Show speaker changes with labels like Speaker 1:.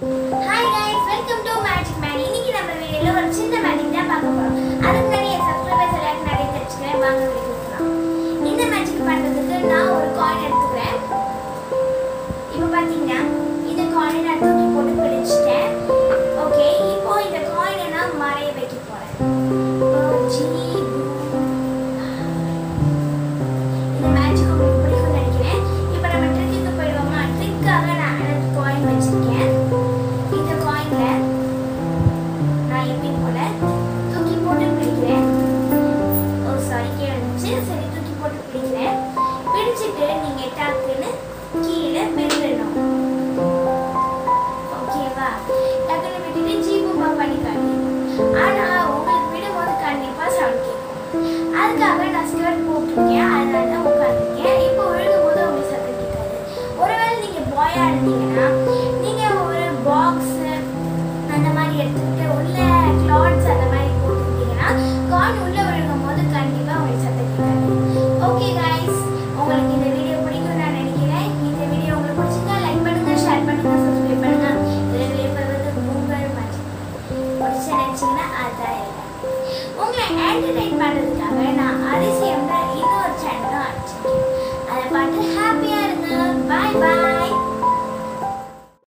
Speaker 1: hi guys welcome to magic man இன்னைக்கு நம்ம வீடியோல ஒரு சின்ன மேஜிக் தான் பார்க்க போறோம் அதுக்கு முன்னாடி என் சப்ஸ்கிரைபர்ஸ் எல்லாரும் நிறைய தெரிஞ்சுக்கிறேன் வாங்க வீடியோ போகலாம் இந்த மேஜிக் பண்றதுக்கு நான் ஒரு காயின் எடுத்துக்கிறேன் இப்போ பாத்தீங்கன்னா இந்த காயினை நான் தூக்கி போட்டு பிடிச்சிட்டேன் ஓகே இப்போ இந்த காயினை நான் மறைய வைக்க போறேன் இப்போ ஜி இந்த மேஜிக் உங்களுக்கு பிடிக்கும்னு நினைக்கிறேன் இப்போ நம்ம ட்ரிக்கு போயிடுவோமா ட்ரிக்காக நான் காயின் வச்சிருக்கேன் இந்த காயின்ல நான் எப்பயும் போல தூக்கி போட்டு பிடிக்கிறேன் ஓ சாரி கீழே இருந்துச்சு சரி தூக்கி போட்டு பிடிக்கிறேன் பிடிச்சிட்டு நீங்க டக்குன்னு கீழே விழுறணும் ஓகேவா டக்குன்னு விட்டுட்டு ஜீபும்பா பண்ணி காட்டி ஆனா உங்களுக்கு விடும்போது கண்டிப்பா சவுண்ட் கேட்கும் அதுக்காக நான் ஸ்கர்ட் போட்டிருக்கேன் அதனால தான் உட்காந்துருக்கேன் இப்போ விழுகும் போது உங்களுக்கு சத்தம் கேட்காது ஒருவேளை நீங்க பாயா இருந்தீங்கன்னா நீங்க ஒரு பாக்ஸ் அந்த மாதிரி எடுத்துக்கிட்டு உள்ள கிளாத்ஸ் அந்த மாதிரி போட்டுக்கிட்டீங்கன்னா கான் உள்ள விழுகும் போது கண்டிப்பா உங்களுக்கு சத்தம் கேட்காது ஓகே கைஸ் உங்களுக்கு இந்த வீடியோ பிடிக்கும் நான் நினைக்கிறேன் இந்த வீடியோ உங்களுக்கு பிடிச்சிருந்தா லைக் பண்ணுங்க ஷேர் பண்ணுங்க சப்ஸ்கிரைப் பண்ணுங்க இதில் விரும்புவது உங்கள் மஜி பிடிச்ச நினைச்சீங்கன்னா அதான் இல்லை உங்களை என்டர்டைன் பண்ணுறதுக்காக